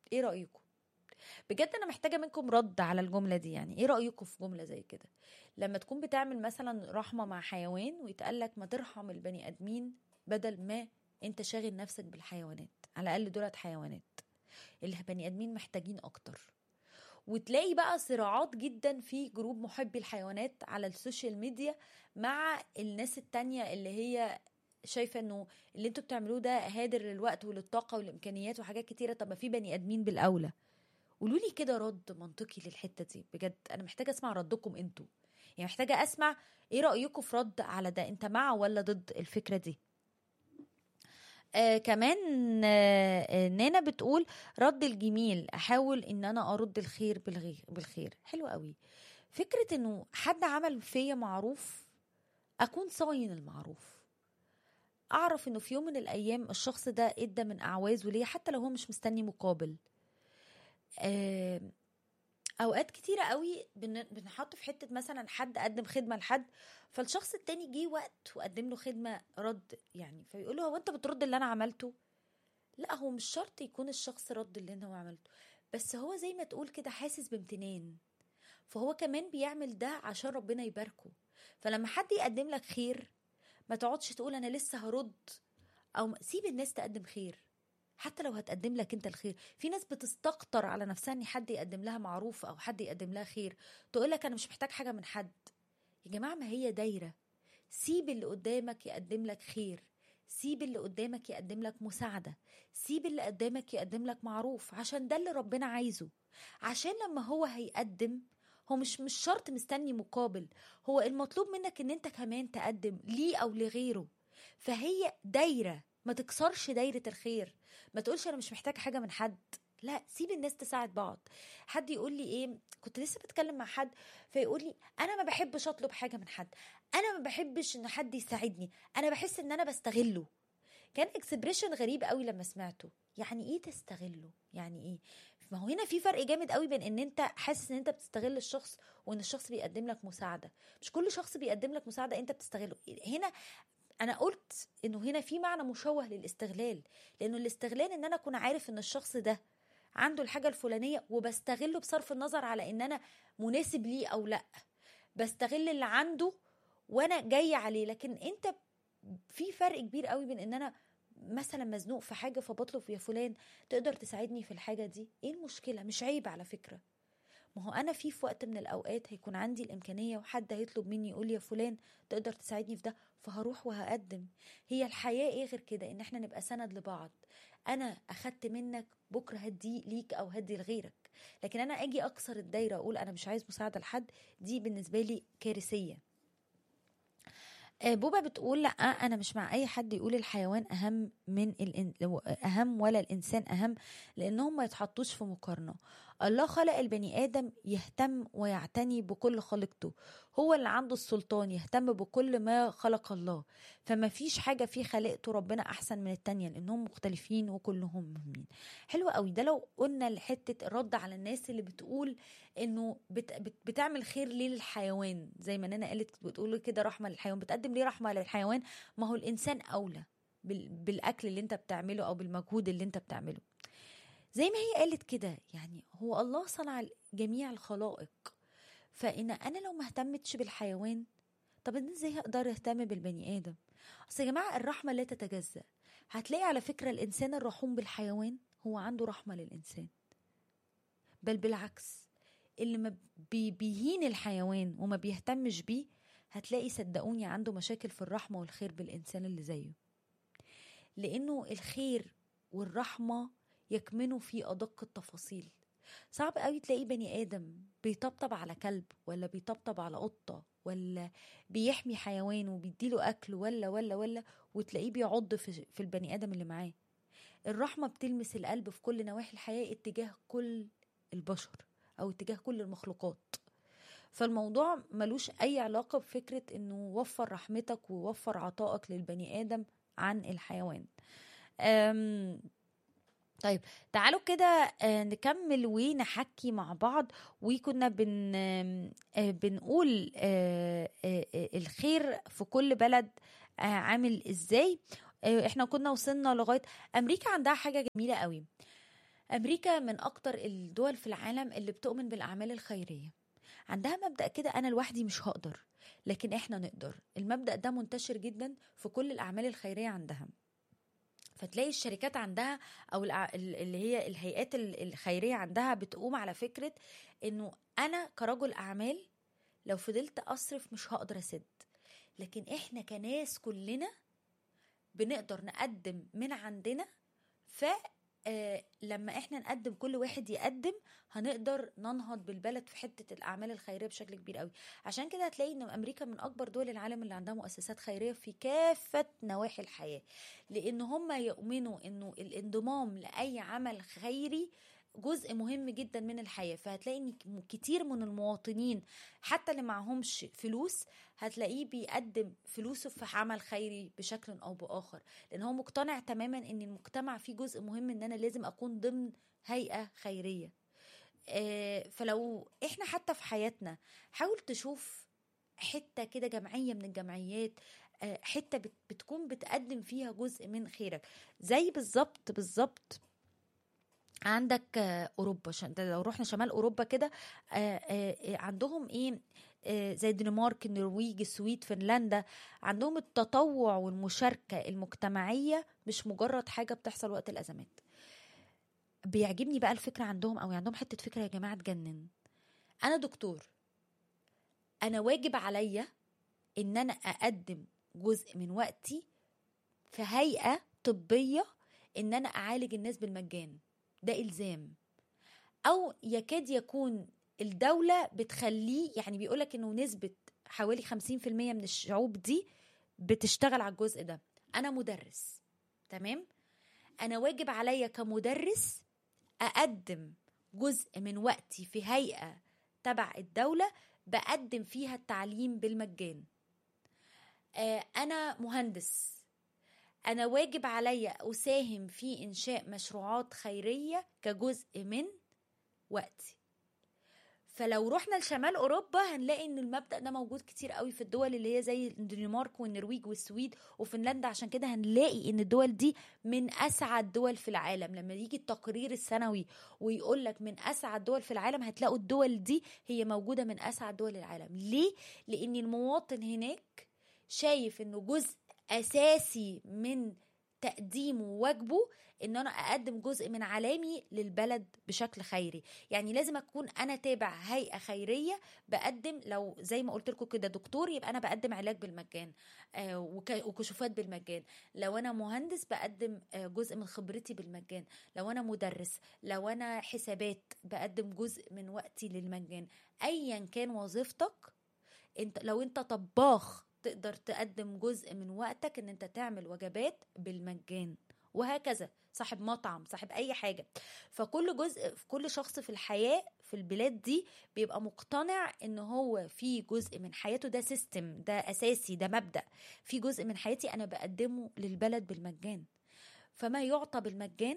ايه رايكم بجد انا محتاجه منكم رد على الجمله دي يعني ايه رايكم في جمله زي كده لما تكون بتعمل مثلا رحمه مع حيوان ويتقال لك ما ترحم البني ادمين بدل ما انت شاغل نفسك بالحيوانات على الاقل دولت حيوانات البني ادمين محتاجين اكتر وتلاقي بقى صراعات جدا في جروب محبي الحيوانات على السوشيال ميديا مع الناس التانية اللي هي شايفه انه اللي انتوا بتعملوه ده هادر للوقت وللطاقه والامكانيات وحاجات كتيره طب ما في بني ادمين بالاولى قولوا لي كده رد منطقي للحته دي بجد انا محتاجه اسمع ردكم انتوا يعني محتاجه اسمع ايه رايكم في رد على ده انت مع ولا ضد الفكره دي آه كمان آه آه نانا بتقول رد الجميل احاول ان انا ارد الخير بالغي- بالخير حلو قوي فكره انه حد عمل فيا معروف اكون صاين المعروف اعرف انه في يوم من الايام الشخص ده ادى من اعوازه ليا حتى لو هو مش مستني مقابل آه، اوقات كتيره قوي بن- بنحط في حته مثلا حد قدم خدمه لحد فالشخص التاني جه وقت وقدم له خدمه رد يعني فيقول له هو انت بترد اللي انا عملته لا هو مش شرط يكون الشخص رد اللي انا عملته بس هو زي ما تقول كده حاسس بامتنان فهو كمان بيعمل ده عشان ربنا يباركه فلما حد يقدم لك خير ما تقعدش تقول انا لسه هرد او سيب الناس تقدم خير حتى لو هتقدم لك انت الخير في ناس بتستكتر على نفسها ان حد يقدم لها معروف او حد يقدم لها خير تقول لك انا مش محتاج حاجه من حد يا جماعه ما هي دايره سيب اللي قدامك يقدم لك خير سيب اللي قدامك يقدم لك مساعده سيب اللي قدامك يقدم لك معروف عشان ده اللي ربنا عايزه عشان لما هو هيقدم هو مش مش شرط مستني مقابل هو المطلوب منك ان انت كمان تقدم ليه او لغيره فهي دايره ما تكسرش دايره الخير ما تقولش انا مش محتاج حاجه من حد لا سيب الناس تساعد بعض حد يقول لي ايه كنت لسه بتكلم مع حد فيقول لي انا ما بحبش اطلب حاجه من حد انا ما بحبش ان حد يساعدني انا بحس ان انا بستغله كان اكسبريشن غريب قوي لما سمعته يعني ايه تستغله يعني ايه ما هو هنا في فرق جامد قوي بين ان انت حاسس ان انت بتستغل الشخص وان الشخص بيقدم لك مساعده مش كل شخص بيقدم لك مساعده انت بتستغله هنا انا قلت انه هنا في معنى مشوه للاستغلال لانه الاستغلال ان انا اكون عارف ان الشخص ده عنده الحاجه الفلانيه وبستغله بصرف النظر على ان انا مناسب ليه او لا بستغل اللي عنده وانا جاي عليه لكن انت في فرق كبير قوي بين ان انا مثلا مزنوق في حاجه فبطلب يا فلان تقدر تساعدني في الحاجه دي ايه المشكله مش عيب على فكره ما هو انا في في وقت من الاوقات هيكون عندي الامكانيه وحد هيطلب مني يقول لي يا فلان تقدر تساعدني في ده فهروح وهقدم هي الحياه ايه غير كده ان احنا نبقى سند لبعض انا اخدت منك بكره هدي ليك او هدي لغيرك لكن انا اجي اكسر الدايره اقول انا مش عايز مساعده لحد دي بالنسبه لي كارثيه آه، بوبا بتقول لا انا مش مع اي حد يقول الحيوان اهم من الإن... اهم ولا الانسان اهم لانهم ما يتحطوش في مقارنه الله خلق البني ادم يهتم ويعتني بكل خلقته هو اللي عنده السلطان يهتم بكل ما خلق الله فما فيش حاجه في خلقته ربنا احسن من التانية لانهم مختلفين وكلهم مهمين حلو قوي ده لو قلنا لحته الرد على الناس اللي بتقول انه بت... بت... بتعمل خير ليه للحيوان زي ما انا قالت بتقول كده رحمه للحيوان بتقدم ليه رحمه للحيوان ما هو الانسان اولى بال... بالاكل اللي انت بتعمله او بالمجهود اللي انت بتعمله زي ما هي قالت كده يعني هو الله صنع جميع الخلائق فان انا لو ما اهتمتش بالحيوان طب انا ازاي هقدر اهتم بالبني ادم اصل يا جماعه الرحمه لا تتجزا هتلاقي على فكره الانسان الرحوم بالحيوان هو عنده رحمه للانسان بل بالعكس اللي ما بي بيهين الحيوان وما بيهتمش بيه هتلاقي صدقوني عنده مشاكل في الرحمه والخير بالانسان اللي زيه لانه الخير والرحمه يكمنوا في ادق التفاصيل صعب قوي تلاقي بني ادم بيطبطب على كلب ولا بيطبطب على قطه ولا بيحمي حيوان وبيديله اكل ولا ولا ولا وتلاقيه بيعض في, في البني ادم اللي معاه الرحمه بتلمس القلب في كل نواحي الحياه اتجاه كل البشر او اتجاه كل المخلوقات فالموضوع ملوش اي علاقه بفكره انه وفر رحمتك ووفر عطائك للبني ادم عن الحيوان أم طيب تعالوا كده نكمل ونحكي مع بعض وكنا بن بنقول الخير في كل بلد عامل ازاي احنا كنا وصلنا لغايه امريكا عندها حاجه جميله قوي امريكا من اكتر الدول في العالم اللي بتؤمن بالاعمال الخيريه عندها مبدا كده انا لوحدي مش هقدر لكن احنا نقدر المبدا ده منتشر جدا في كل الاعمال الخيريه عندها فتلاقي الشركات عندها او الع- ال- اللي هي الهيئات ال- الخيريه عندها بتقوم على فكره انه انا كرجل اعمال لو فضلت اصرف مش هقدر اسد لكن احنا كناس كلنا بنقدر نقدم من عندنا ف آه، لما احنا نقدم كل واحد يقدم هنقدر ننهض بالبلد في حته الاعمال الخيريه بشكل كبير قوي عشان كده هتلاقي ان امريكا من اكبر دول العالم اللي عندها مؤسسات خيريه في كافه نواحي الحياه لان هم يؤمنوا انه الانضمام لاي عمل خيري جزء مهم جدا من الحياه فهتلاقي ان كتير من المواطنين حتى اللي معهمش فلوس هتلاقيه بيقدم فلوسه في عمل خيري بشكل او باخر لان هو مقتنع تماما ان المجتمع فيه جزء مهم ان انا لازم اكون ضمن هيئه خيريه آه، فلو احنا حتى في حياتنا حاول تشوف حته كده جمعيه من الجمعيات آه، حته بت- بتكون بتقدم فيها جزء من خيرك زي بالظبط بالظبط عندك آه، اوروبا عشان ده لو رحنا شمال اوروبا كده آه، آه، آه، عندهم ايه آه، زي الدنمارك النرويج السويد فنلندا عندهم التطوع والمشاركه المجتمعيه مش مجرد حاجه بتحصل وقت الازمات بيعجبني بقى الفكره عندهم او عندهم حته فكره يا جماعه تجنن انا دكتور انا واجب عليا ان انا اقدم جزء من وقتي في هيئه طبيه ان انا اعالج الناس بالمجان ده الزام او يكاد يكون الدوله بتخليه يعني بيقولك انه نسبه حوالي 50% من الشعوب دي بتشتغل على الجزء ده انا مدرس تمام انا واجب عليا كمدرس اقدم جزء من وقتي في هيئه تبع الدوله بقدم فيها التعليم بالمجان آه، انا مهندس انا واجب عليا اساهم في انشاء مشروعات خيريه كجزء من وقتي فلو رحنا لشمال اوروبا هنلاقي ان المبدا ده موجود كتير قوي في الدول اللي هي زي الدنمارك والنرويج والسويد وفنلندا عشان كده هنلاقي ان الدول دي من اسعد دول في العالم لما يجي التقرير السنوي ويقول لك من اسعد دول في العالم هتلاقوا الدول دي هي موجوده من اسعد دول العالم ليه لان المواطن هناك شايف انه جزء اساسي من تقديمه وواجبه ان انا اقدم جزء من علامي للبلد بشكل خيري يعني لازم اكون انا تابع هيئه خيريه بقدم لو زي ما قلت لكم كده دكتور يبقى انا بقدم علاج بالمجان آه وك- وكشوفات بالمجان لو انا مهندس بقدم آه جزء من خبرتي بالمجان لو انا مدرس لو انا حسابات بقدم جزء من وقتي للمجان ايا كان وظيفتك انت لو انت طباخ تقدر تقدم جزء من وقتك ان انت تعمل وجبات بالمجان وهكذا صاحب مطعم صاحب اي حاجه فكل جزء في كل شخص في الحياه في البلاد دي بيبقى مقتنع ان هو في جزء من حياته ده سيستم ده اساسي ده مبدا في جزء من حياتي انا بقدمه للبلد بالمجان فما يعطى بالمجان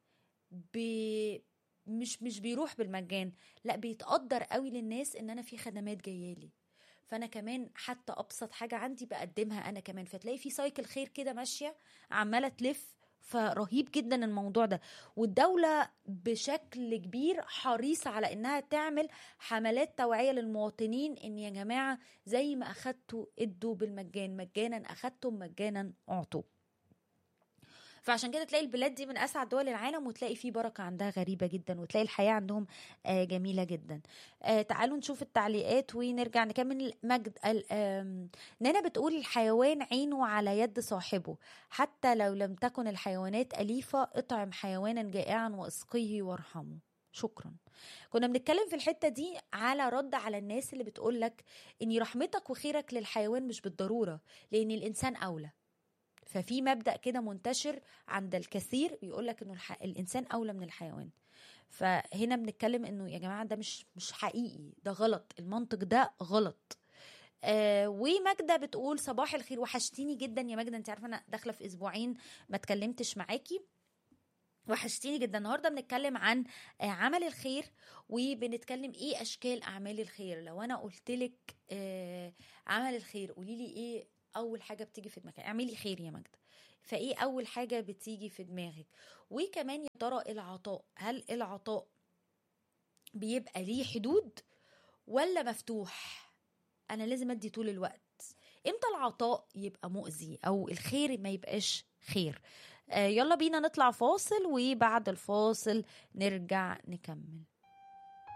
بي مش مش بيروح بالمجان لا بيتقدر قوي للناس ان انا في خدمات جايه لي فانا كمان حتى ابسط حاجه عندي بقدمها انا كمان فتلاقي في سايكل خير كده ماشيه عماله تلف فرهيب جدا الموضوع ده والدولة بشكل كبير حريصة على انها تعمل حملات توعية للمواطنين ان يا جماعة زي ما اخدتوا ادوا بالمجان مجانا اخدتم مجانا اعطوا فعشان كده تلاقي البلاد دي من اسعد دول العالم وتلاقي في بركه عندها غريبه جدا وتلاقي الحياه عندهم آه، جميله جدا آه، تعالوا نشوف التعليقات ونرجع نكمل مجد ال- آم، نانا بتقول الحيوان عينه على يد صاحبه حتى لو لم تكن الحيوانات أليفة اطعم حيوانا جائعا واسقيه وارحمه شكرا كنا بنتكلم في الحتة دي على رد على الناس اللي بتقولك ان رحمتك وخيرك للحيوان مش بالضرورة لان الانسان اولى ففي مبدأ كده منتشر عند الكثير بيقول لك انه الح... الانسان اولى من الحيوان فهنا بنتكلم انه يا جماعه ده مش مش حقيقي ده غلط المنطق ده غلط آه وماجده بتقول صباح الخير وحشتيني جدا يا ماجده انت عارفه انا داخله في اسبوعين ما اتكلمتش معاكي وحشتيني جدا النهارده بنتكلم عن آه، عمل الخير وبنتكلم ايه اشكال اعمال الخير لو انا قلت لك آه، عمل الخير قولي لي ايه اول حاجه بتيجي في دماغك اعملي خير يا ماجده فايه اول حاجه بتيجي في دماغك وكمان يا ترى العطاء هل العطاء بيبقى ليه حدود ولا مفتوح انا لازم ادي طول الوقت امتى العطاء يبقى مؤذي او الخير ما يبقاش خير آه يلا بينا نطلع فاصل وبعد الفاصل نرجع نكمل